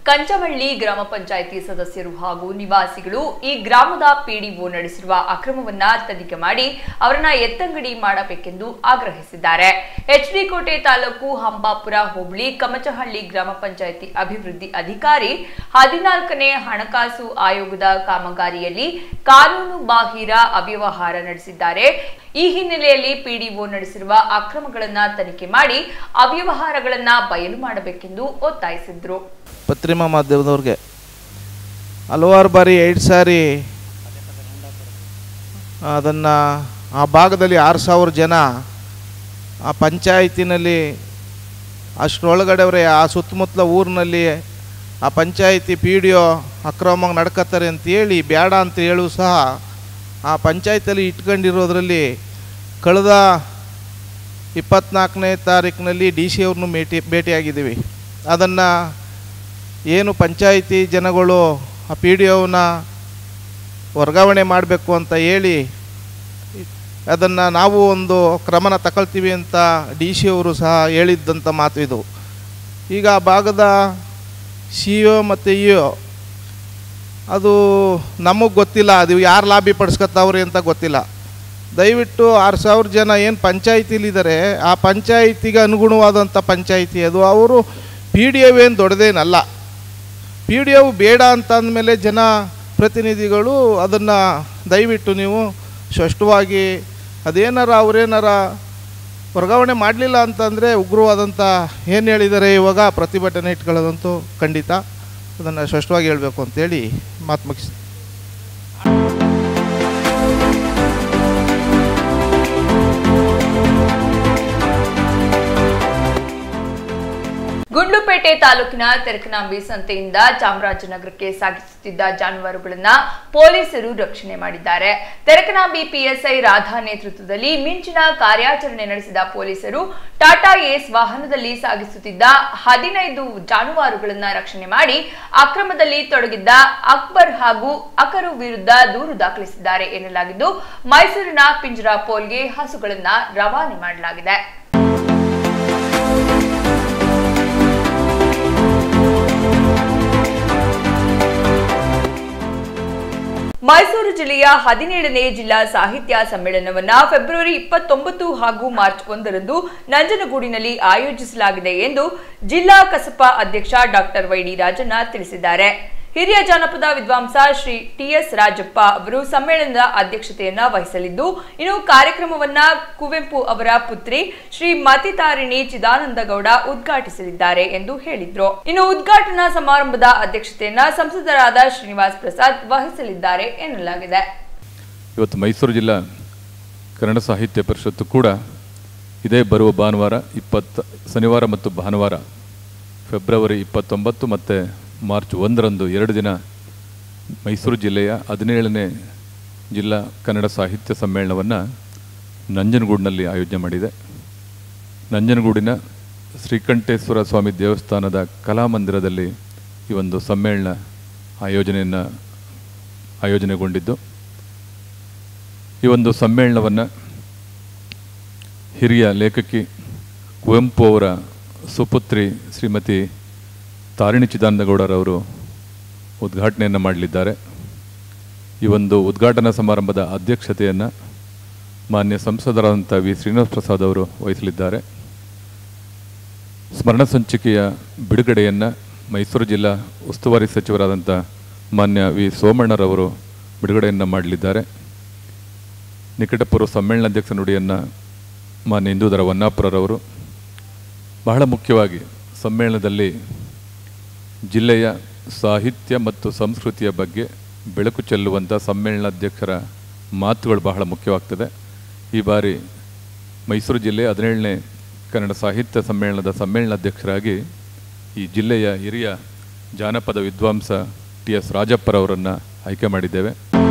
ಕಂಚವಳ್ಳಿ ಗ್ರಾಮ ಪಂಚಾಯಿತಿ ಸದಸ್ಯರು ಹಾಗೂ ನಿವಾಸಿಗಳು ಈ ಗ್ರಾಮದ ಪಿಡಿಒ ನಡೆಸಿರುವ ಅಕ್ರಮವನ್ನ ತನಿಖೆ ಮಾಡಿ ಅವರನ್ನ ಎತ್ತಂಗಡಿ ಮಾಡಬೇಕೆಂದು ಆಗ್ರಹಿಸಿದ್ದಾರೆ ಎಚ್ಡಿ ಕೋಟೆ ತಾಲೂಕು ಹಂಬಾಪುರ ಹೋಬಳಿ ಕಮಚಹಳ್ಳಿ ಗ್ರಾಮ ಪಂಚಾಯಿತಿ ಅಭಿವೃದ್ಧಿ ಅಧಿಕಾರಿ ಹದಿನಾಲ್ಕನೇ ಹಣಕಾಸು ಆಯೋಗದ ಕಾಮಗಾರಿಯಲ್ಲಿ ಕಾನೂನು ಬಾಹಿರ ಅವ್ಯವಹಾರ ನಡೆಸಿದ್ದಾರೆ ಈ ಹಿನ್ನೆಲೆಯಲ್ಲಿ ಪಿಡಿಒ ನಡೆಸಿರುವ ಅಕ್ರಮಗಳನ್ನ ತನಿಖೆ ಮಾಡಿ ಅವ್ಯವಹಾರಗಳನ್ನ ಬಯಲು ಮಾಡಬೇಕೆಂದು ಒತ್ತಾಯಿಸಿದ್ರು ಪತ್ರಿಮಾ ಮಾಧ್ಯಮದವ್ರಿಗೆ ಹಲವಾರು ಬಾರಿ ಎರಡು ಸಾರಿ ಅದನ್ನು ಆ ಭಾಗದಲ್ಲಿ ಆರು ಸಾವಿರ ಜನ ಆ ಪಂಚಾಯತಿನಲ್ಲಿ ಅಷ್ಟರೊಳಗಡೆ ಅವರೇ ಆ ಸುತ್ತಮುತ್ತಲ ಊರಿನಲ್ಲಿ ಆ ಪಂಚಾಯತಿ ಪಿ ಡಿ ಒ ಅಕ್ರಮವಾಗಿ ನಡ್ಕತ್ತಾರೆ ಅಂತೇಳಿ ಬೇಡ ಅಂತ ಹೇಳು ಸಹ ಆ ಪಂಚಾಯತಿಯಲ್ಲಿ ಇಟ್ಕೊಂಡಿರೋದ್ರಲ್ಲಿ ಕಳೆದ ಇಪ್ಪತ್ನಾಲ್ಕನೇ ತಾರೀಕಿನಲ್ಲಿ ಡಿ ಸಿ ಅವ್ರನ್ನೂ ಭೇಟಿ ಭೇಟಿಯಾಗಿದ್ದೀವಿ ಅದನ್ನು ಏನು ಪಂಚಾಯಿತಿ ಜನಗಳು ಆ ಪಿ ಡಿ ಒನ ವರ್ಗಾವಣೆ ಮಾಡಬೇಕು ಅಂತ ಹೇಳಿ ಅದನ್ನು ನಾವು ಒಂದು ಕ್ರಮನ ತಗೊಳ್ತೀವಿ ಅಂತ ಡಿ ಸಿ ಅವರು ಸಹ ಹೇಳಿದ್ದಂಥ ಮಾತು ಇದು ಈಗ ಆ ಭಾಗದ ಸಿ ಒ ಮತ್ತು ಇ ಒ ಅದು ನಮಗೆ ಗೊತ್ತಿಲ್ಲ ಅದು ಯಾರು ಲಾಬಿ ಪಡಿಸ್ಕೊತಾವ್ರಿ ಅಂತ ಗೊತ್ತಿಲ್ಲ ದಯವಿಟ್ಟು ಆರು ಸಾವಿರ ಜನ ಏನು ಪಂಚಾಯಿತಿಲಿದ್ದಾರೆ ಆ ಪಂಚಾಯಿತಿಗೆ ಅನುಗುಣವಾದಂಥ ಪಂಚಾಯಿತಿ ಅದು ಅವರು ಪಿ ಡಿ ಒ ಏನು ದೊಡ್ಡದೇನಲ್ಲ ಪಿ ಡಿ ಒ ಬೇಡ ಅಂತ ಅಂದಮೇಲೆ ಜನ ಪ್ರತಿನಿಧಿಗಳು ಅದನ್ನು ದಯವಿಟ್ಟು ನೀವು ಸ್ಪಷ್ಟವಾಗಿ ಅದೇನಾರ ಅವರೇನಾರ ವರ್ಗಾವಣೆ ಮಾಡಲಿಲ್ಲ ಅಂತಂದರೆ ಉಗ್ರವಾದಂಥ ಏನು ಹೇಳಿದ್ದಾರೆ ಇವಾಗ ಪ್ರತಿಭಟನೆ ಇಟ್ಕೊಳ್ಳೋದಂತೂ ಖಂಡಿತ ಅದನ್ನು ಸ್ಪಷ್ಟವಾಗಿ ಹೇಳಬೇಕು ಅಂತೇಳಿ ಮಾತು ಮುಗಿಸ್ತೀನಿ ಗುಂಡ್ಲುಪೇಟೆ ತಾಲೂಕಿನ ತೆರಕನಾಂಬಿ ಸಂತೆಯಿಂದ ಚಾಮರಾಜನಗರಕ್ಕೆ ಸಾಗಿಸುತ್ತಿದ್ದ ಜಾನುವಾರುಗಳನ್ನ ಪೊಲೀಸರು ರಕ್ಷಣೆ ಮಾಡಿದ್ದಾರೆ ತೆರಕನಾಂಬಿ ಪಿಎಸ್ಐ ರಾಧಾ ನೇತೃತ್ವದಲ್ಲಿ ಮಿಂಚಿನ ಕಾರ್ಯಾಚರಣೆ ನಡೆಸಿದ ಪೊಲೀಸರು ಟಾಟಾ ಏಸ್ ವಾಹನದಲ್ಲಿ ಸಾಗಿಸುತ್ತಿದ್ದ ಹದಿನೈದು ಜಾನುವಾರುಗಳನ್ನ ರಕ್ಷಣೆ ಮಾಡಿ ಅಕ್ರಮದಲ್ಲಿ ತೊಡಗಿದ್ದ ಅಕ್ಬರ್ ಹಾಗೂ ಅಕರು ವಿರುದ್ಧ ದೂರು ದಾಖಲಿಸಿದ್ದಾರೆ ಎನ್ನಲಾಗಿದ್ದು ಮೈಸೂರಿನ ಪಿಂಜರಾಪೋಲ್ಗೆ ಹಸುಗಳನ್ನ ರವಾನೆ ಮಾಡಲಾಗಿದೆ ಮೈಸೂರು ಜಿಲ್ಲೆಯ ಹದಿನೇಳನೇ ಜಿಲ್ಲಾ ಸಾಹಿತ್ಯ ಸಮ್ಮೇಳನವನ್ನ ಫೆಬ್ರವರಿ ಇಪ್ಪತ್ತೊಂಬತ್ತು ಹಾಗೂ ಮಾರ್ಚ್ ಒಂದರಂದು ನಂಜನಗೂಡಿನಲ್ಲಿ ಆಯೋಜಿಸಲಾಗಿದೆ ಎಂದು ಜಿಲ್ಲಾ ಕಸಪ ಅಧ್ಯಕ್ಷ ಡಾಕ್ಟರ್ ವೈಡಿ ರಾಜಣ್ಣ ತಿಳಿಸಿದ್ದಾರೆ ಹಿರಿಯ ಜಾನಪದ ವಿದ್ವಾಂಸ ಶ್ರೀ ಟಿಎಸ್ ರಾಜಪ್ಪ ಅವರು ಸಮ್ಮೇಳನದ ಅಧ್ಯಕ್ಷತೆಯನ್ನ ವಹಿಸಲಿದ್ದು ಇನ್ನು ಕಾರ್ಯಕ್ರಮವನ್ನ ಕುವೆಂಪು ಅವರ ಪುತ್ರಿ ಶ್ರೀ ಮತಿತಾರಿಣಿ ಚಿದಾನಂದಗೌಡ ಉದ್ಘಾಟಿಸಲಿದ್ದಾರೆ ಎಂದು ಹೇಳಿದ್ರು ಇನ್ನು ಉದ್ಘಾಟನಾ ಸಮಾರಂಭದ ಅಧ್ಯಕ್ಷತೆಯನ್ನ ಸಂಸದರಾದ ಶ್ರೀನಿವಾಸ್ ಪ್ರಸಾದ್ ವಹಿಸಲಿದ್ದಾರೆ ಎನ್ನಲಾಗಿದೆ ಇವತ್ತು ಮೈಸೂರು ಜಿಲ್ಲಾ ಕನ್ನಡ ಸಾಹಿತ್ಯ ಪರಿಷತ್ತು ಕೂಡ ಇದೇ ಬರುವ ಭಾನುವಾರ ಇಪ್ಪತ್ತು ಶನಿವಾರ ಮತ್ತು ಭಾನುವಾರ ಫೆಬ್ರವರಿ ಇಪ್ಪತ್ತೊಂಬತ್ತು ಮತ್ತು ಮಾರ್ಚ್ ಒಂದರಂದು ಎರಡು ದಿನ ಮೈಸೂರು ಜಿಲ್ಲೆಯ ಹದಿನೇಳನೇ ಜಿಲ್ಲಾ ಕನ್ನಡ ಸಾಹಿತ್ಯ ಸಮ್ಮೇಳನವನ್ನು ನಂಜನಗೂಡಿನಲ್ಲಿ ಆಯೋಜನೆ ಮಾಡಿದೆ ನಂಜನಗೂಡಿನ ಶ್ರೀಕಂಠೇಶ್ವರ ಸ್ವಾಮಿ ದೇವಸ್ಥಾನದ ಕಲಾಮಂದಿರದಲ್ಲಿ ಈ ಒಂದು ಸಮ್ಮೇಳನ ಆಯೋಜನೆಯನ್ನು ಆಯೋಜನೆಗೊಂಡಿದ್ದು ಈ ಒಂದು ಸಮ್ಮೇಳನವನ್ನು ಹಿರಿಯ ಲೇಖಕಿ ಕುವೆಂಪು ಅವರ ಸುಪುತ್ರಿ ಶ್ರೀಮತಿ ತಾರಿಣಿ ಚಿದಾನಂದಗೌಡರವರು ಉದ್ಘಾಟನೆಯನ್ನು ಮಾಡಲಿದ್ದಾರೆ ಈ ಒಂದು ಉದ್ಘಾಟನಾ ಸಮಾರಂಭದ ಅಧ್ಯಕ್ಷತೆಯನ್ನು ಮಾನ್ಯ ಸಂಸದರಾದಂಥ ವಿ ಶ್ರೀನಿವಾಸ ಪ್ರಸಾದ್ ಅವರು ವಹಿಸಲಿದ್ದಾರೆ ಸ್ಮರಣ ಸಂಚಿಕೆಯ ಬಿಡುಗಡೆಯನ್ನು ಮೈಸೂರು ಜಿಲ್ಲಾ ಉಸ್ತುವಾರಿ ಸಚಿವರಾದಂಥ ಮಾನ್ಯ ವಿ ಸೋಮಣ್ಣರವರು ಬಿಡುಗಡೆಯನ್ನು ಮಾಡಲಿದ್ದಾರೆ ನಿಕಟಪೂರ್ವ ಸಮ್ಮೇಳನಾಧ್ಯಕ್ಷ ನುಡಿಯನ್ನು ಮಾನ್ಯ ಹಿಂದೂದರ ವನ್ನಾಪುರರವರು ಬಹಳ ಮುಖ್ಯವಾಗಿ ಸಮ್ಮೇಳನದಲ್ಲಿ ಜಿಲ್ಲೆಯ ಸಾಹಿತ್ಯ ಮತ್ತು ಸಂಸ್ಕೃತಿಯ ಬಗ್ಗೆ ಬೆಳಕು ಚೆಲ್ಲುವಂಥ ಸಮ್ಮೇಳನಾಧ್ಯಕ್ಷರ ಮಾತುಗಳು ಬಹಳ ಮುಖ್ಯವಾಗ್ತದೆ ಈ ಬಾರಿ ಮೈಸೂರು ಜಿಲ್ಲೆ ಹದಿನೇಳನೇ ಕನ್ನಡ ಸಾಹಿತ್ಯ ಸಮ್ಮೇಳನದ ಸಮ್ಮೇಳನಾಧ್ಯಕ್ಷರಾಗಿ ಈ ಜಿಲ್ಲೆಯ ಹಿರಿಯ ಜಾನಪದ ವಿದ್ವಾಂಸ ಟಿ ಎಸ್ ರಾಜಪ್ಪರವರನ್ನು ಆಯ್ಕೆ ಮಾಡಿದ್ದೇವೆ